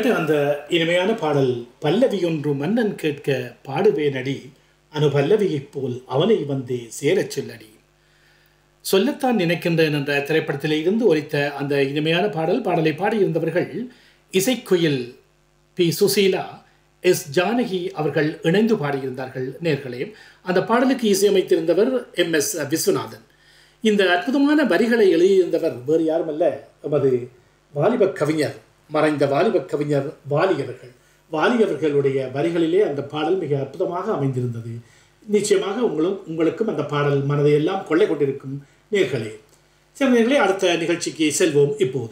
கேட்ட அந்த இனிமையான பாடல் பல்லவி ஒன்று மன்னன் கேட்க பாடுவேனடி அனு பல்லவியைப் போல் அவனை வந்தே சேரச் சொல்லடி சொல்லத்தான் நினைக்கின்றேன் என்ற திரைப்படத்தில் இருந்து ஒலித்த அந்த இனிமையான பாடல் பாடலை பாடியிருந்தவர்கள் இசைக்குயில் பி சுசீலா எஸ் ஜானகி அவர்கள் இணைந்து பாடியிருந்தார்கள் நேர்களே அந்த பாடலுக்கு இசையமைத்திருந்தவர் எம் எஸ் விஸ்வநாதன் இந்த அற்புதமான வரிகளை எழுதியிருந்தவர் வேறு யாருமல்ல எமது வாலிப கவிஞர் மறைந்த வாலிப கவிஞர் வாலி அவர்கள் வாலி அவர்களுடைய வரிகளிலே அந்த பாடல் மிக அற்புதமாக அமைந்திருந்தது நிச்சயமாக உங்களும் உங்களுக்கும் அந்த பாடல் மனதை எல்லாம் கொள்ளை கொண்டிருக்கும் நேர்களே சரி நேர்களே அடுத்த நிகழ்ச்சிக்கு செல்வோம் இப்போது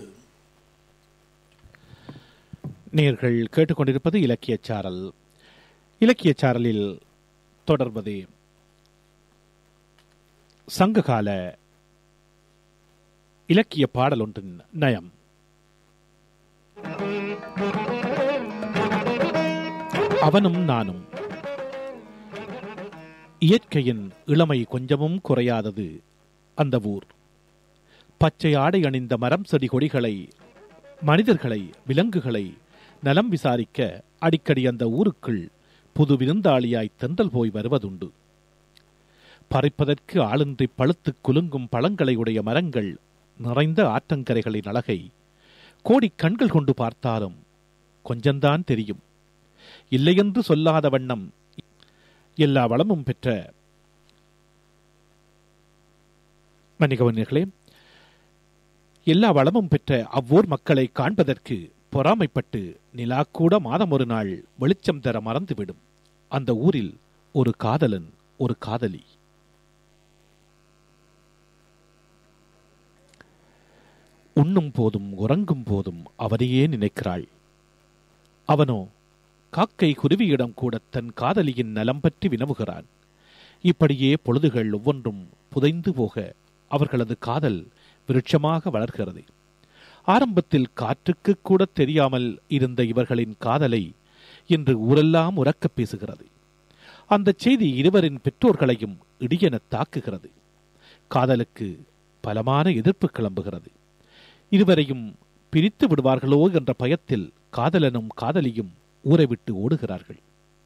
நேர்கள் கேட்டுக்கொண்டிருப்பது இலக்கியச் சாரல் இலக்கியச் சாரலில் தொடர்வது சங்ககால இலக்கிய பாடல் ஒன்றின் நயம் அவனும் நானும் இயற்கையின் இளமை கொஞ்சமும் குறையாதது அந்த ஊர் பச்சை ஆடை அணிந்த மரம் செடி கொடிகளை மனிதர்களை விலங்குகளை நலம் விசாரிக்க அடிக்கடி அந்த ஊருக்குள் புது விருந்தாளியாய் தென்றல் போய் வருவதுண்டு பறிப்பதற்கு ஆளின்றி பழுத்து குலுங்கும் பழங்களை உடைய மரங்கள் நிறைந்த ஆற்றங்கரைகளின் அழகை கோடி கண்கள் கொண்டு பார்த்தாலும் கொஞ்சம்தான் தெரியும் இல்லையென்று சொல்லாத வண்ணம் எல்லா வளமும் பெற்ற மன்னிகவனியர்களே எல்லா வளமும் பெற்ற அவ்வூர் மக்களை காண்பதற்கு பொறாமைப்பட்டு நிலா கூட மாதம் ஒரு நாள் வெளிச்சம் தர மறந்துவிடும் அந்த ஊரில் ஒரு காதலன் ஒரு காதலி உண்ணும் போதும் உறங்கும் போதும் அவரையே நினைக்கிறாள் அவனோ காக்கை குருவியிடம் கூட தன் காதலியின் நலம் பற்றி வினவுகிறான் இப்படியே பொழுதுகள் ஒவ்வொன்றும் புதைந்து போக அவர்களது காதல் விருட்சமாக வளர்கிறது ஆரம்பத்தில் காற்றுக்கு கூட தெரியாமல் இருந்த இவர்களின் காதலை இன்று ஊரெல்லாம் உறக்கப் பேசுகிறது அந்த செய்தி இருவரின் பெற்றோர்களையும் இடியென தாக்குகிறது காதலுக்கு பலமான எதிர்ப்பு கிளம்புகிறது இருவரையும் பிரித்து விடுவார்களோ என்ற பயத்தில் காதலனும் காதலியும் ஊரை விட்டு ஓடுகிறார்கள்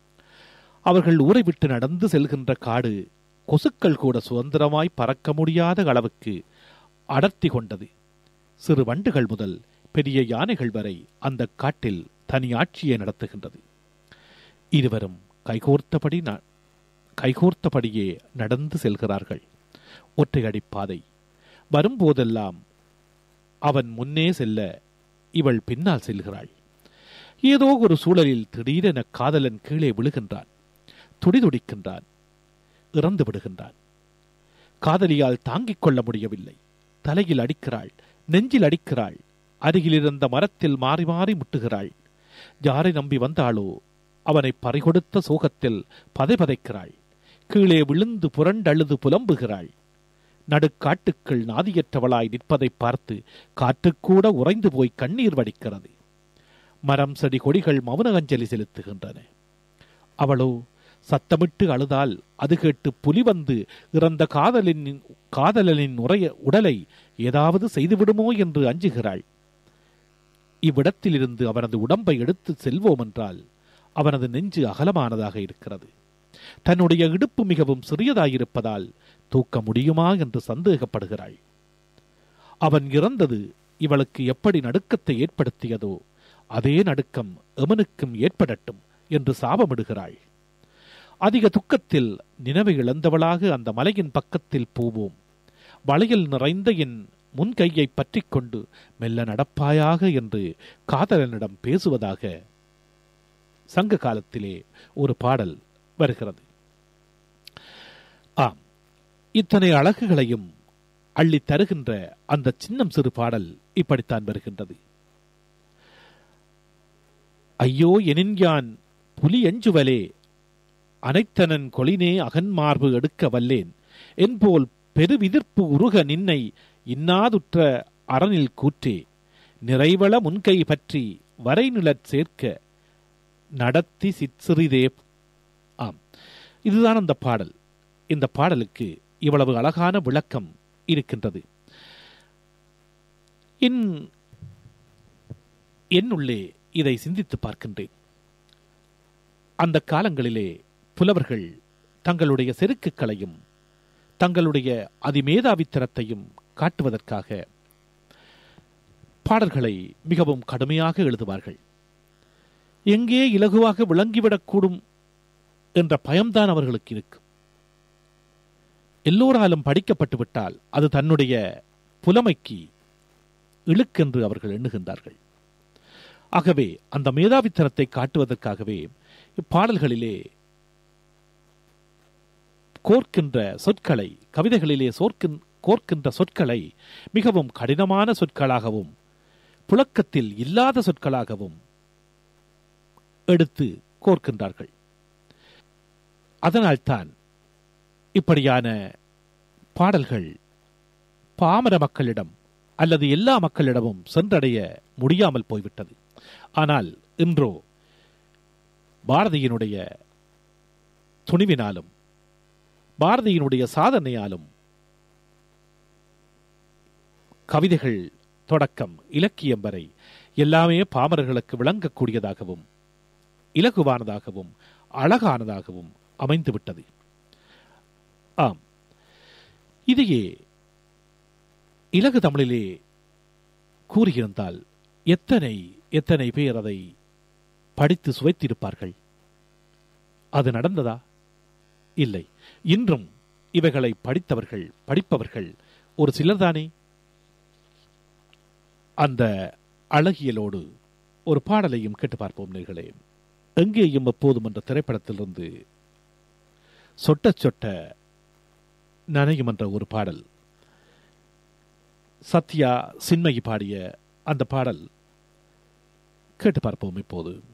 அவர்கள் ஊரை விட்டு நடந்து செல்கின்ற காடு கொசுக்கள் கூட சுதந்திரமாய் பறக்க முடியாத அளவுக்கு அடர்த்தி கொண்டது சிறு வண்டுகள் முதல் பெரிய யானைகள் வரை அந்த காட்டில் தனி ஆட்சியை நடத்துகின்றது இருவரும் கைகோர்த்தபடி ந- கைகோர்த்தபடியே நடந்து செல்கிறார்கள் ஒற்றையடி பாதை வரும்போதெல்லாம் அவன் முன்னே செல்ல இவள் பின்னால் செல்கிறாள் ஏதோ ஒரு சூழலில் திடீரென காதலன் கீழே விழுகின்றான் துடிதுடிக்கின்றான் இறந்து விடுகின்றான் காதலியால் தாங்கிக் கொள்ள முடியவில்லை தலையில் அடிக்கிறாள் நெஞ்சில் அடிக்கிறாள் அருகிலிருந்த மரத்தில் மாறி மாறி முட்டுகிறாள் யாரை நம்பி வந்தாளோ அவனை பறிகொடுத்த சோகத்தில் பதைபதைக்கிறாள் கீழே விழுந்து புரண்டழுது புலம்புகிறாள் நடுக்காட்டுக்குள் நாதியற்றவளாய் நிற்பதைப் பார்த்து காற்றுக்கூட உறைந்து போய் கண்ணீர் வடிக்கிறது மரம் செடி கொடிகள் மௌன அஞ்சலி செலுத்துகின்றன அவளோ சத்தமிட்டு அழுதால் அது கேட்டு புலி வந்து இறந்த காதலின் காதலனின் உரைய உடலை ஏதாவது செய்துவிடுமோ என்று அஞ்சுகிறாள் இவ்விடத்திலிருந்து அவனது உடம்பை எடுத்து செல்வோம் என்றால் அவனது நெஞ்சு அகலமானதாக இருக்கிறது தன்னுடைய இடுப்பு மிகவும் சிறியதாயிருப்பதால் தூக்க முடியுமா என்று சந்தேகப்படுகிறாள் அவன் இறந்தது இவளுக்கு எப்படி நடுக்கத்தை ஏற்படுத்தியதோ அதே நடுக்கம் எமனுக்கும் ஏற்படட்டும் என்று சாபமிடுகிறாள் அதிக துக்கத்தில் நினைவை இழந்தவளாக அந்த மலையின் பக்கத்தில் போவோம் வளையல் நிறைந்த என் முன் கையை பற்றிக் கொண்டு மெல்ல நடப்பாயாக என்று காதலனிடம் பேசுவதாக சங்க காலத்திலே ஒரு பாடல் வருகிறது ஆம் இத்தனை அழகுகளையும் அள்ளித் தருகின்ற அந்த சின்னம் சிறு பாடல் இப்படித்தான் வருகின்றது ஐயோ எனின்யான் புலி எஞ்சுவலே அனைத்தனன் கொளினே அகன்மார்பு எடுக்க வல்லேன் என்போல் பெருவிதிர்ப்பு உருக நின்னை இன்னாதுற்ற அறனில் கூற்றே நிறைவள முன்கை பற்றி வரைநிலற் சேர்க்க நடத்தி சிற்சிறிதே ஆம் இதுதான் அந்த பாடல் இந்த பாடலுக்கு இவ்வளவு அழகான விளக்கம் இருக்கின்றது என் என்னுள்ளே இதை சிந்தித்து பார்க்கின்றேன் அந்த காலங்களிலே புலவர்கள் தங்களுடைய செருக்குகளையும் தங்களுடைய அதிமேதாவித்தனத்தையும் காட்டுவதற்காக பாடல்களை மிகவும் கடுமையாக எழுதுவார்கள் எங்கே இலகுவாக விளங்கிவிடக்கூடும் என்ற பயம்தான் அவர்களுக்கு இருக்கும் எல்லோராலும் படிக்கப்பட்டு விட்டால் அது தன்னுடைய புலமைக்கு இழுக்கென்று அவர்கள் எண்ணுகின்றார்கள் ஆகவே அந்த மேதாவித்தனத்தை காட்டுவதற்காகவே இப்பாடல்களிலே கோர்க்கின்ற சொற்களை கவிதைகளிலே சோர்க்கின் கோர்க்கின்ற சொற்களை மிகவும் கடினமான சொற்களாகவும் புழக்கத்தில் இல்லாத சொற்களாகவும் எடுத்து கோர்க்கின்றார்கள் அதனால்தான் இப்படியான பாடல்கள் பாமர மக்களிடம் அல்லது எல்லா மக்களிடமும் சென்றடைய முடியாமல் போய்விட்டது ஆனால் இன்றோ பாரதியினுடைய துணிவினாலும் பாரதியினுடைய சாதனையாலும் கவிதைகள் தொடக்கம் இலக்கியம் வரை எல்லாமே பாமரர்களுக்கு விளங்கக்கூடியதாகவும் இலகுவானதாகவும் அழகானதாகவும் அமைந்துவிட்டது ஆம் இதையே இலகு தமிழிலே கூறியிருந்தால் எத்தனை எத்தனை பேர் அதை படித்து சுவைத்திருப்பார்கள் அது நடந்ததா இல்லை இன்றும் இவைகளை படித்தவர்கள் படிப்பவர்கள் ஒரு சிலர்தானே அந்த அழகியலோடு ஒரு பாடலையும் கேட்டு பார்ப்போம் நேர்களே எங்கேயும் எப்போதும் என்ற திரைப்படத்திலிருந்து சொட்ட சொட்ட நனையும் என்ற ஒரு பாடல் சத்யா சின்மயி பாடிய அந்த பாடல் கேட்டு பார்ப்போம் இப்போது